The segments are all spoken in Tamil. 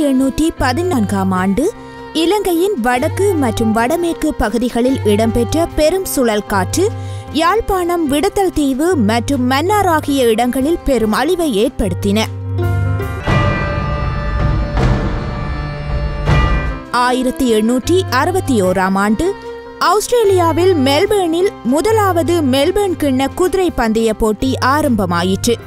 எண்ணூற்றி பதினான்காம் ஆண்டு இலங்கையின் வடக்கு மற்றும் வடமேற்கு பகுதிகளில் இடம்பெற்ற பெரும் சுழல் காற்று யாழ்ப்பாணம் விடத்தல் தீவு மற்றும் மன்னார் ஆகிய இடங்களில் பெரும் அழிவை ஏற்படுத்தின ஆயிரத்தி எண்ணூற்றி அறுபத்தி ஓராம் ஆண்டு ஆஸ்திரேலியாவில் மெல்பேர்னில் முதலாவது மெல்பேர்ன் கிண்ண குதிரை பந்தய போட்டி ஆரம்பமாயிற்று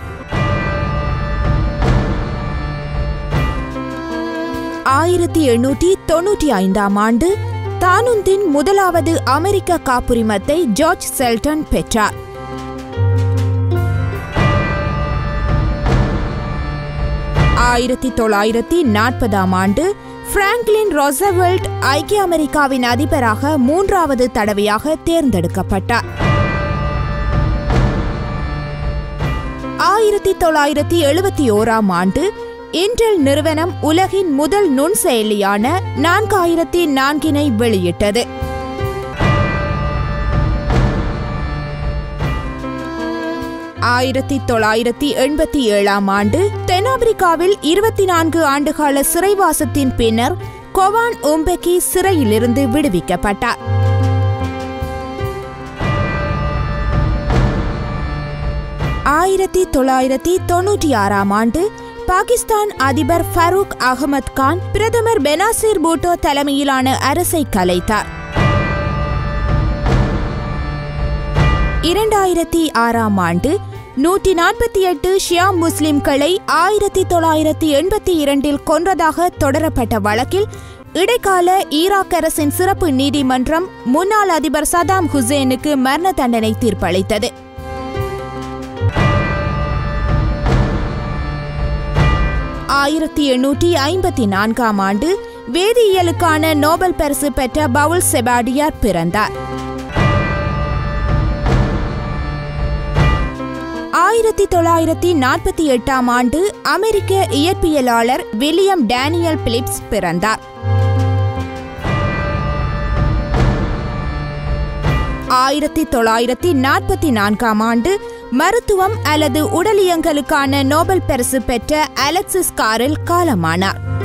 ஆயிரத்தி எண்ணூற்றி தொன்னூற்றி ஐந்தாம் ஆண்டு தானுந்தின் முதலாவது அமெரிக்க காப்புரிமத்தை ஜார்ஜ் செல்டன் பெற்றார் ஆயிரத்தி தொள்ளாயிரத்தி நாற்பதாம் ஆண்டு பிராங்க்லின் ரொசவெல்ட் ஐக்கிய அமெரிக்காவின் அதிபராக மூன்றாவது தடவையாக தேர்ந்தெடுக்கப்பட்டார் ஆயிரத்தி தொள்ளாயிரத்தி எழுபத்தி ஓராம் ஆண்டு இன்டெல் நிறுவனம் உலகின் முதல் நுண்செயலியான நான்காயிரத்தி நான்கினை வெளியிட்டது ஆயிரத்தி தொள்ளாயிரத்தி எண்பத்தி ஏழாம் ஆண்டு தென்னாப்பிரிக்காவில் இருபத்தி நான்கு ஆண்டுகால சிறைவாசத்தின் பின்னர் கொவான் உம்பெக்கி சிறையிலிருந்து விடுவிக்கப்பட்டார் ஆயிரத்தி தொள்ளாயிரத்தி தொன்னூற்றி ஆறாம் ஆண்டு பாகிஸ்தான் அதிபர் ஃபரூக் அகமது கான் பிரதமர் பெனாசிர் பூட்டோ தலைமையிலான அரசை கலைத்தார் இரண்டாயிரத்தி ஆறாம் ஆண்டு நூற்றி நாற்பத்தி எட்டு ஷியா முஸ்லிம்களை ஆயிரத்தி தொள்ளாயிரத்தி எண்பத்தி இரண்டில் கொன்றதாக தொடரப்பட்ட வழக்கில் இடைக்கால ஈராக் அரசின் சிறப்பு நீதிமன்றம் முன்னாள் அதிபர் சதாம் ஹுசேனுக்கு மரண தண்டனை தீர்ப்பளித்தது ஆயிரத்தி எண்ணூற்றி ஐம்பத்தி நான்காம் ஆண்டு வேதியியலுக்கான நோபல் பரிசு பெற்ற பவுல் செபாடியார் பிறந்தார் ஆயிரத்தி தொள்ளாயிரத்தி நாற்பத்தி எட்டாம் ஆண்டு அமெரிக்க இயற்பியலாளர் வில்லியம் டேனியல் பிலிப்ஸ் பிறந்தார் ஆயிரத்தி தொள்ளாயிரத்தி நாற்பத்தி நான்காம் ஆண்டு மருத்துவம் அல்லது உடலியங்களுக்கான நோபல் பரிசு பெற்ற அலெக்சிஸ் காரில் காலமானார்